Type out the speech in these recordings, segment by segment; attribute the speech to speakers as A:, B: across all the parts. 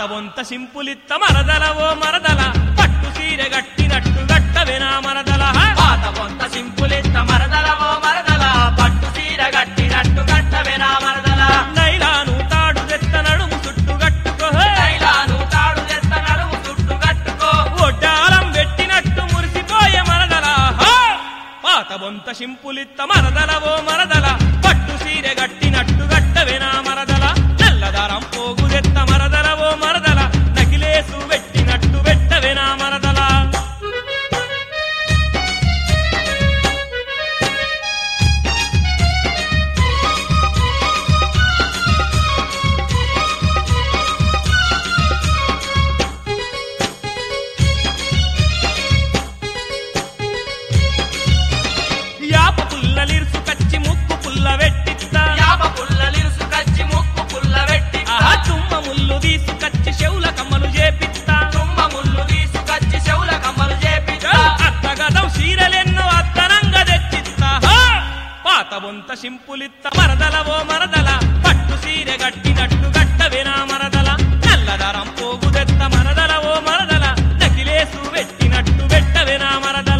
A: వంత సింపులిత్త మరదల ఓ మరదల పట్టు సీరె గట్టినట్టు గట్టవెనా మరదల
B: పాత కొంత సింపులిత్త మరదల ఓ మరదల పట్టు సీర గట్టినట్టు గట్టవెనా మరదల
A: నైలాను తాడు తెత్త నడుము చుట్టు గట్టుకో
B: తైలాను తాడు తెత్త నడుము చుట్టు కట్టుకో
A: ఒడ్డాలం పెట్టినట్టు మురిసిపోయే మరదల హా! పాత వంత సింపులిత్త మరదల ఓ మరదల పట్టు సీరె గట్టినట్టు గట్టవెనా మరదల నల్లదారం పోగు తెత్త మరదల ఓ మరదల నకిలేసు పెట్టినట్టు పెట్టవెనా మరదల యాప పుల్లలిరుసు కచ్చి ముక్కు పుల్ల వెట్టిత్తా
B: యాప పుల్లలిరుసు కచ్చి ముక్కు పుల్ల వెట్టి
A: ఆహా తుమ్మ ముల్లు తీసుకచ్చి చెవుల కమ్మలు చేపిత్తా
B: తుమ్మ ముళ్ళు తీసుకచ్చి చెవుల కమ్మలు చేపిస్తా
A: అత్తగదం సీరలెన్నో అత్తనంగా తెచ్చిత్తా హా! పాత బొంత సింపులిత్త మరదల ఓ మరదల పట్టు సీరె గట్టినట్టు గట్టవెనా మరదల నల్లదరం పోగు తెత్త మరదల ఓ మరదల నకిలేసు పెట్టినట్టు పెట్టవెనా మరదల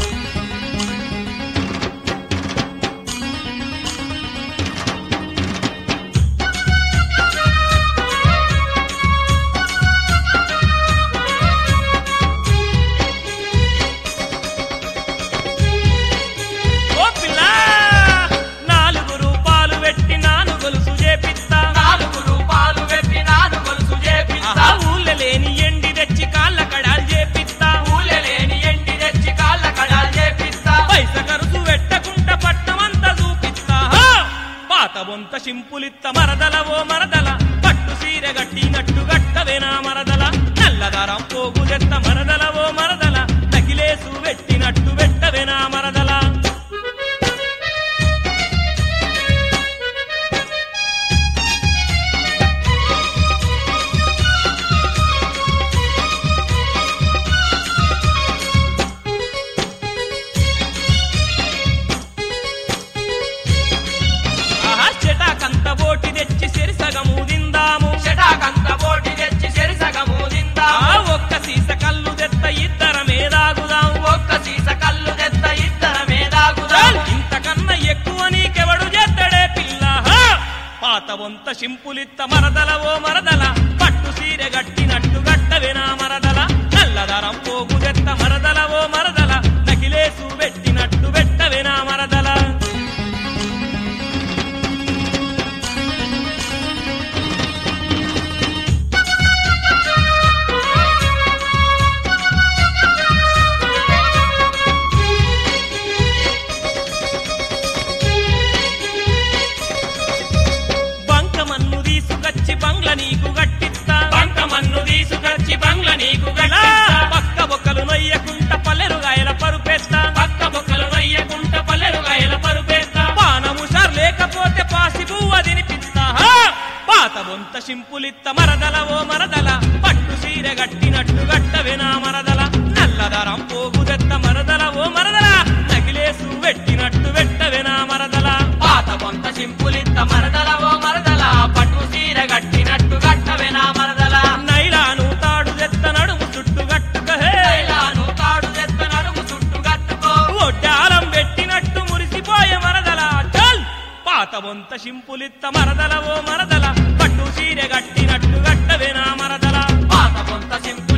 A: ఓ పిల్ల నాలుగు రూపాయలు పెట్టి నాను గొలుసు చేపిత్తా
B: నాలుగు రూపాయలు పెట్టి నాను గొలుసు చేపిస్తా
A: ఆహా ఊళ్ళో లేని ఎండి తెచ్చి కాళ్ళ కడాలు చేపిత్తా
B: ఊలెలేని ఎండి తెచ్చి కాళ్ళ కడాలు చేపిస్తా
A: పైస ఖర్చు పెట్టకుండా పట్టమంతా చూపిస్తా హా! పాత బొంత సింపులిత్త మరదల ఓ మరదల పట్టు సీరె గట్టినట్టు గట్టవేనా మరదల నల్లదారం పోగు చెత్త మరదల ఓ మరదల నకిలేసు పెట్టినట్టు పెట్టవేనా మరదల ఆహా చెటాకంత బోటి తెచ్చి సిరిసగము దిందాము
B: చెటాకంత పోటీ తెచ్చి చెరిసగము తిందా
A: ఆ ఒక్క సీస కళ్ళు తెత్త ఇద్దరమే దాగుదాం
B: ఒక్క సీస కళ్ళు తెత్త ఇద్దర మేదాగుదా
A: చాల్ ఇంతకన్నా ఎక్కువ నీకెవడు చేద్దడే పిల్ల హా! పాత వంత సింపులిత్త మరదల ఓ మరదల పట్టు సీరె గట్టినట్టు గట్టవెనా మరదల నల్లదరం పోగు తెత్త మరదల ఓ మరదల నకిలేసు పెట్టినట్టు పెట్టవెనా మరదల బంకమన్ను తీసుకొచ్చి బంగ్ల నీకు గట్టిస్తా
B: బంక మన్ను తీసుకొచ్చి బంగ్ల నీకు
A: ఇలా
B: గట్టిస్తా
A: పక్క బొక్కలు నొయ్యకుంట పల్లెరుగాయల పరుపెత్తా
B: పక్క బొక్కలు నొయ్యకుంట పల్లెరు గాయల పరుపేస్తా
A: పానముషార్ లేకపోతే పాసి పువ్వ తినిపిస్తా హా! పాత బొంత సింపులిత్త మరదల ఓ మరదల పట్టు సీరె గట్టినట్టు గట్టవెనా మరదల నల్లదరం పోగు తెత్త మరదల ఓ మరదల నగిలేసు పెట్టినట్టు పెట్టవెనా మరదల
B: పాత కొంత సింపులిత్త మరదల ఓ మరదల పట్టు సీర గట్టినట్టు గట్టవెనా మరదల
A: నైలాను తాడు తెత్త నడుము చుట్టు గట్టుక హే
B: తైలాను తాడు తెత్త నడుము చుట్టు కట్టుకో
A: ఒడ్డాలం పెట్టినట్టు మురిసిపోయే మరదల చల్ పాత బొంత సింపులిత్త మరదల ఓ మరదల పట్టు సీరె గట్టినట్టు గట్టవెనా మరదల
B: పాత కొంత సింపు